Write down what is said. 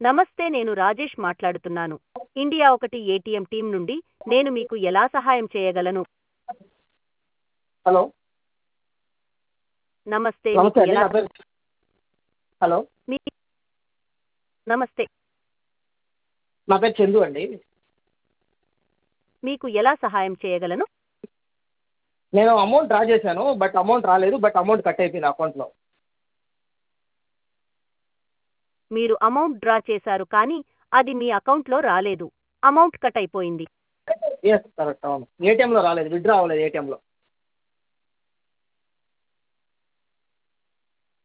నమస్తే నేను రాజేష్ మాట్లాడుతున్నాను ఇండియా ఒకటి ఏటీఎం టీం నుండి నేను మీకు ఎలా సహాయం చేయగలను హలో నమస్తే నమస్తే మీకు అండి ఎలా నా పేరు హలో మీ నమస్తే నా పేరు చందు అండి మీకు ఎలా సహాయం చేయగలను నేను అమౌంట్ డ్రా చేశాను బట్ అమౌంట్ రాలేదు బట్ అమౌంట్ కట్ అయిపోయింది అకౌంట్లో మీరు అమౌంట్ డ్రా చేశారు కానీ అది మీ అకౌంట్లో రాలేదు అమౌంట్ కట్ అయిపోయింది ఎస్ కరెక్ట్ అవును ఏటీఎంలో రాలేదు విత్డ్రా అవ్వలేదు ఏటీఎంలో